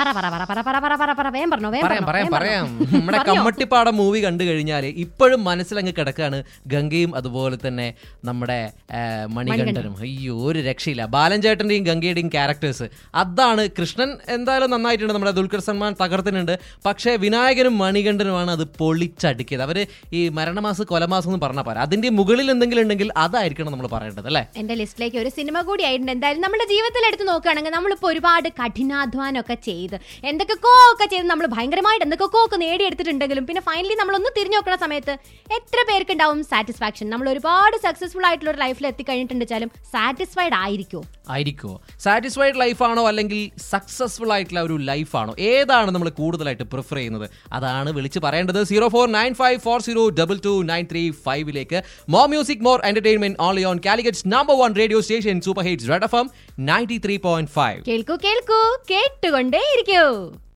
പറ പറ പറ പറ പറ പറ പറ പറ വേം പറഞ്ഞോ വേം പറയാം പറഞ്ഞോ, പറയാം വേം പറയാം പറഞ്ഞോ. നമ്മുടെ പറഞ്ഞോ. കമ്മട്ടിപ്പാടം മൂവി കണ്ടു കഴിഞ്ഞാൽ ഇപ്പോഴും മനസ്സിലങ്ങ് കിടക്കാണ് ഗംഗയും അതുപോലെ തന്നെ നമ്മുടെ ആ, മണികണ്ഠനും അയ്യോ ഒരു രക്ഷയില്ല ബാലൻചേട്ടന്റെയും ഗംഗയുടെയും ക്യാരക്ടേഴ്സ് അതാണ് കൃഷ്ണൻ എന്തായാലും നന്നായിട്ടുണ്ട് നമ്മുടെ ദുൽഖർ സൽമാൻ തകർത്തിനുണ്ട് പക്ഷേ വിനായകനും മണികണ്ഠനുമാണ് അത് പൊളിച്ചടുക്കിയത് അവര് ഈ മരണമാസം കൊലമാസം എന്ന് പറഞ്ഞാൽ പോരാ അതിന്റെ മുകളിൽ എന്തെങ്കിലും ഉണ്ടെങ്കിൽ അതായിരിക്കണം നമ്മൾ പറയേണ്ടത് അല്ലേ എന്റെ ലിസ്റ്റിലേക്ക് ഒരു സിനിമ കൂടി ആയിട്ടുണ്ട് എന്തായാലും നമ്മുടെ ജീവിതത്തിൽ എടുത്ത് നോക്കുകയാണെങ്കിൽ നമ്മളിപ്പോൾ ഒരുപാട് കഠിനാധ്വാനം ഒക്കെ ചെയ്ത് എന്തൊക്കെയോ ഒക്കെ ചെയ്ത് നമ്മൾ ഭയങ്കരമായിട്ട് എന്തൊക്കെയോ ഒക്കെ നേടിയെടുത്തിട്ടുണ്ടെങ്കിലും പിന്നെ ഫൈനലി നമ്മളൊന്ന് തിരിഞ്ഞു നോക്കുന്ന സമയത്ത് എത്ര പേർക്ക് ഉണ്ടാവും സാറ്റിസ്ഫാക്ഷൻ നമ്മൾ ഒരുപാട് സക്സസ്ഫുൾ ആയിട്ടുള്ള ഒരു ലൈഫിൽ എത്തിക്കഴിഞ്ഞിട്ടുണ്ടെച്ചാലും സാറ്റിസ്ഫൈഡ് ആയിരിക്കുമോ ആയിരിക്കുമോ സാറ്റിസ്ഫൈഡ് ലൈഫാണോ അല്ലെങ്കിൽ സക്സസ്ഫുൾ ആയിട്ടുള്ള ഒരു ലൈഫാണോ ഏതാണ് നമ്മൾ കൂടുതലായിട്ട് പ്രിഫർ ചെയ്യുന്നത് അതാണ് വിളിച്ച് പറയേണ്ടത് zero four nine five four zero double two nine three ഫൈവിലേക്ക് more music more entertainment only on Calicut's number one radio station super hits red F M ninety three point five കേൾക്കൂ കേൾക്കൂ കേട്ടുകൊണ്ടേ ഇരിക്കൂ